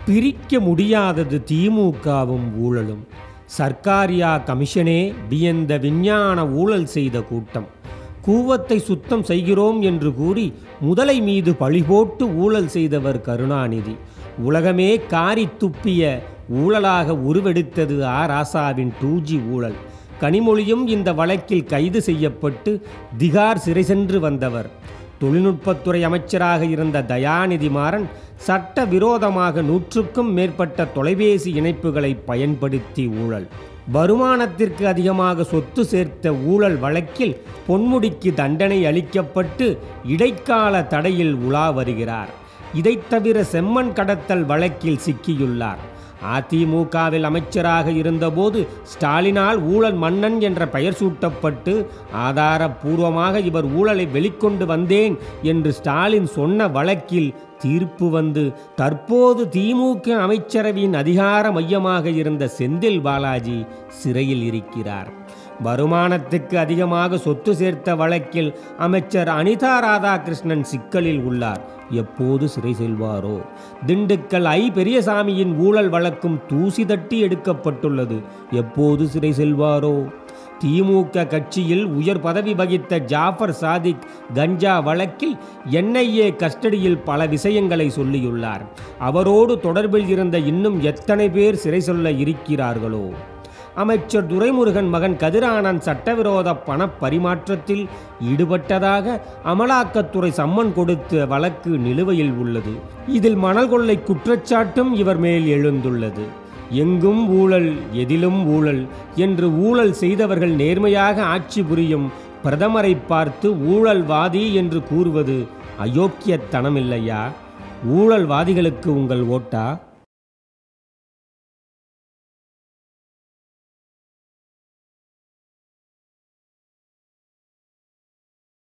பிரிக்க முடியாதது திமுகவும் ஊழலும் சர்க்காரியா கமிஷனே வியந்த விஞ்ஞான ஊழல் செய்த கூட்டம் கூவத்தை சுத்தம் செய்கிறோம் என்று கூறி முதலை மீது பழி போட்டு ஊழல் செய்தவர் கருணாநிதி உலகமே காரி துப்பிய ஊழலாக உருவெடுத்தது ஆ ராசாவின் டூ ஜி ஊழல் கனிமொழியும் இந்த வழக்கில் கைது செய்யப்பட்டு திகார் சிறை சென்று வந்தவர் தொழில்நுட்பத்துறை அமைச்சராக இருந்த தயாநிதி மாறன் சட்ட விரோதமாக நூற்றுக்கும் மேற்பட்ட தொலைபேசி இணைப்புகளை பயன்படுத்தி ஊழல் வருமானத்திற்கு அதிகமாக சொத்து சேர்த்த ஊழல் வழக்கில் பொன்முடிக்கு தண்டனை அளிக்கப்பட்டு இடைக்கால தடையில் உலா வருகிறார் இதைத் தவிர செம்மண் கடத்தல் வழக்கில் சிக்கியுள்ளார் அதிமுகவில் அமைச்சராக இருந்தபோது ஸ்டாலினால் ஊழல் மன்னன் என்ற பெயர் சூட்டப்பட்டு ஆதாரபூர்வமாக இவர் ஊழலை வெளிக்கொண்டு வந்தேன் என்று ஸ்டாலின் சொன்ன வழக்கில் தீர்ப்பு வந்து தற்போது திமுக அமைச்சரவையின் அதிகார மையமாக இருந்த செந்தில் பாலாஜி சிறையில் இருக்கிறார் வருமானத்துக்கு அதிகமாக சொத்து சேர்த்த வழக்கில் அமைச்சர் அனிதா ராதாகிருஷ்ணன் சிக்கலில் உள்ளார் எப்போது சிறை செல்வாரோ திண்டுக்கல் ஐ பெரியசாமியின் ஊழல் வழக்கும் தூசி தட்டி எடுக்கப்பட்டுள்ளது எப்போது சிறை செல்வாரோ திமுக கட்சியில் உயர் பதவி வகித்த ஜாஃபர் சாதிக் கஞ்சா வழக்கில் என்ஐஏ கஸ்டடியில் பல விஷயங்களை சொல்லியுள்ளார் அவரோடு தொடர்பில் இருந்த இன்னும் எத்தனை பேர் சிறை சொல்ல இருக்கிறார்களோ அமைச்சர் துரைமுருகன் மகன் கதிரானந்த் சட்டவிரோத பண பரிமாற்றத்தில் ஈடுபட்டதாக அமலாக்கத்துறை சம்மன் கொடுத்த வழக்கு நிலுவையில் உள்ளது இதில் மணல் கொள்ளை குற்றச்சாட்டும் இவர் மேல் எழுந்துள்ளது எங்கும் ஊழல் எதிலும் ஊழல் என்று ஊழல் செய்தவர்கள் நேர்மையாக ஆட்சி புரியும் பிரதமரை பார்த்து ஊழல்வாதி என்று கூறுவது அயோக்கியத்தனமில்லையா ஊழல்வாதிகளுக்கு உங்கள் ஓட்டா